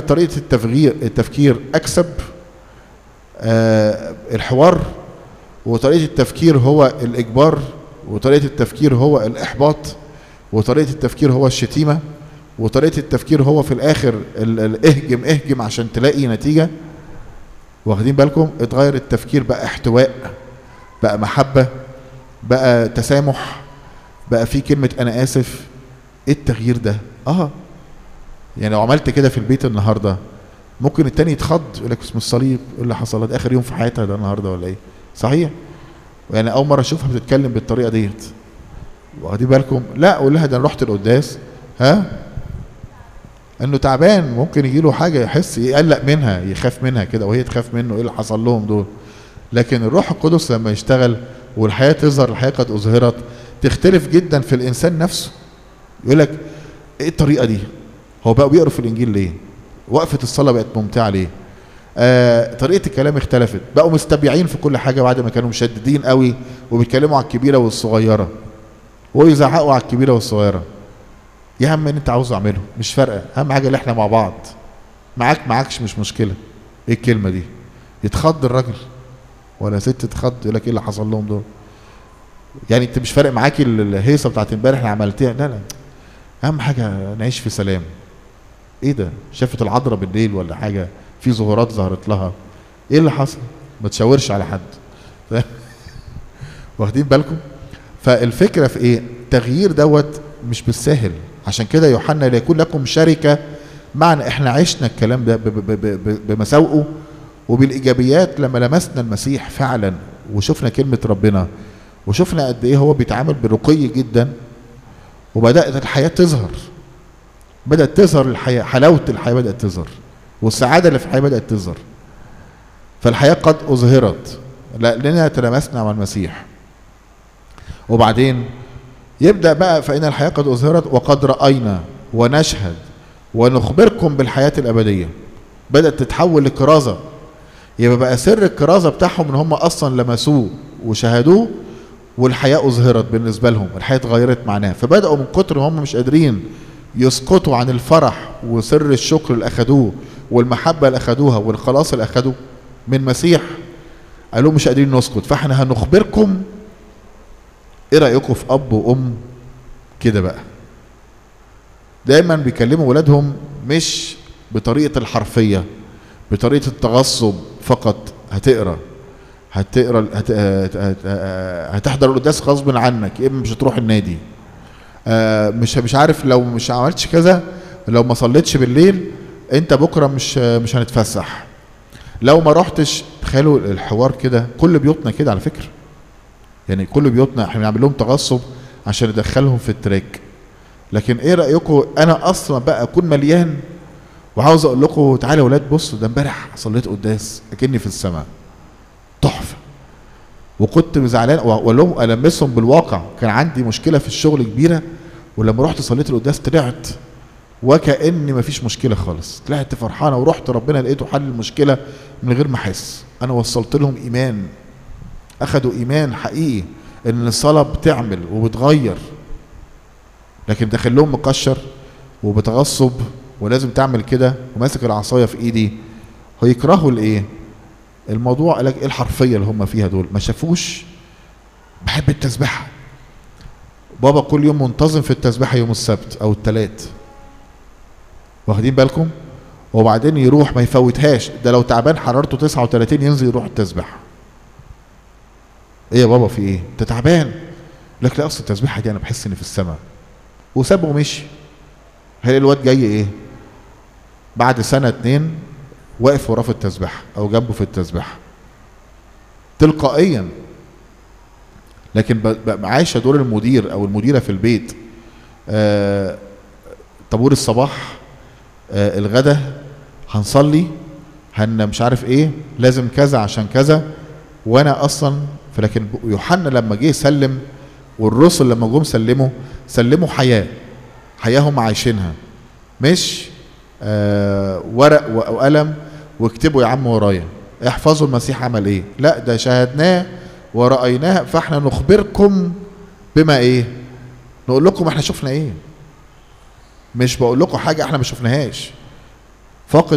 طريقه التفكير التفكير اكسب آه الحوار وطريقه التفكير هو الاجبار وطريقه التفكير هو الاحباط وطريقه التفكير هو الشتيمه وطريقه التفكير هو في الاخر ال- ال- اهجم اهجم عشان تلاقي نتيجه واخدين بالكم اتغير التفكير بقى احتواء بقى محبه بقى تسامح بقى في كلمه انا اسف ايه التغيير ده اه يعني لو عملت كده في البيت النهارده ممكن التاني يتخض يقول لك اسم الصليب ايه اللي حصل ده اخر يوم في حياتها ده النهارده ولا ايه صحيح يعني اول مره اشوفها بتتكلم بالطريقه ديت واخدين بالكم لا اقول لها ده انا رحت القداس ها انه تعبان ممكن يجي له حاجه يحس يقلق منها يخاف منها كده وهي تخاف منه ايه اللي حصل لهم دول لكن الروح القدس لما يشتغل والحياه تظهر الحياه قد اظهرت تختلف جدا في الانسان نفسه يقول لك ايه الطريقه دي هو بقى بيقروا في الانجيل ليه وقفه الصلاه بقت ممتعه ليه آه طريقه الكلام اختلفت بقوا مستبيعين في كل حاجه بعد ما كانوا مشددين قوي وبيتكلموا على الكبيره والصغيره ويزعقوا على الكبيره والصغيره يا عم اللي انت عاوز اعمله مش فارقه اهم حاجه اللي احنا مع بعض معاك معاكش مش مشكله ايه الكلمه دي يتخض الراجل ولا ست تتخض يقول لك ايه اللي حصل لهم دول يعني انت مش فارق معاكي ال- الهيصه بتاعت امبارح اللي عملتيها لا لا اهم حاجه نعيش في سلام ايه ده شافت العذراء بالليل ولا حاجه في ظهورات ظهرت لها ايه اللي حصل ما تشاورش على حد واخدين بالكم فالفكره في ايه تغيير دوت مش بالسهل عشان كده يوحنا ليكون لكم شركه معنا احنا عشنا الكلام ده ب- ب- ب- ب- بمساوئه وبالايجابيات لما لمسنا المسيح فعلا وشفنا كلمه ربنا وشفنا قد ايه هو بيتعامل برقي جدا وبدات الحياه تظهر بدات تظهر الحياه حلاوه الحياه بدات تظهر والسعاده اللي في الحياه بدات تظهر فالحياه قد اظهرت لاننا تلامسنا مع المسيح وبعدين يبدا بقى فان الحياه قد اظهرت وقد راينا ونشهد ونخبركم بالحياه الابديه بدات تتحول لكرازه يبقى بقى سر الكرازه بتاعهم ان هم اصلا لمسوه وشاهدوه والحياه اظهرت بالنسبه لهم الحياه اتغيرت معناها فبداوا من كتر ما هم مش قادرين يسقطوا عن الفرح وسر الشكر اللي اخدوه والمحبه اللي اخدوها والخلاص اللي اخدوه من مسيح قالوا مش قادرين نسكت فاحنا هنخبركم ايه رايكم في اب وام كده بقى دايما بيكلموا ولادهم مش بطريقه الحرفيه بطريقه التغصب فقط هتقرا هتقرا هت... هت... هت... هتحضر القداس غصب عنك يا اما مش هتروح النادي آه، مش مش عارف لو مش عملتش كذا لو ما صليتش بالليل انت بكره مش مش هنتفسح لو ما رحتش تخيلوا الحوار كده كل بيوتنا كده على فكره يعني كل بيوتنا احنا بنعمل لهم تغصب عشان ندخلهم في التراك لكن ايه رايكم انا اصلا بقى اكون مليان وعاوز اقول لكم تعالوا يا ولاد بصوا ده امبارح صليت قداس اكني في السماء تحفه وكنت زعلان واقول لهم المسهم بالواقع كان عندي مشكله في الشغل كبيره ولما رحت صليت القداس طلعت وكأن مفيش مشكله خالص طلعت فرحانه ورحت ربنا لقيته حل المشكله من غير ما احس انا وصلت لهم ايمان اخدوا ايمان حقيقي ان الصلاه بتعمل وبتغير لكن داخل لهم مكشر وبتغصب ولازم تعمل كده وماسك العصايه في ايدي هيكرهوا الايه الموضوع قال لك ايه الحرفيه اللي هم فيها دول ما شافوش بحب التسبيحه بابا كل يوم منتظم في التسبيحه يوم السبت او الثلاث واخدين بالكم وبعدين يروح ما يفوتهاش ده لو تعبان حرارته 39 ينزل يروح التسبيحه ايه يا بابا في ايه انت تعبان لك لا اصل التسبيحه دي انا بحس اني في السماء وسابه ومشي هلاقي الواد جاي ايه بعد سنه اتنين واقف وراه في التسبيحه او جنبه في التسبيحه تلقائيا لكن بقى عايشه دور المدير او المديره في البيت آه طابور الصباح آه الغدا هنصلي هن مش عارف ايه لازم كذا عشان كذا وانا اصلا فلكن يوحنا لما جه سلم والرسل لما جم سلموا سلموا حياه حياه هم عايشينها مش آه ورق وقلم واكتبوا يا عم ورايا احفظوا المسيح عمل ايه لا ده شاهدناه ورأيناه فاحنا نخبركم بما ايه نقول لكم احنا شفنا ايه مش بقول لكم حاجه احنا ما شفناهاش فاقد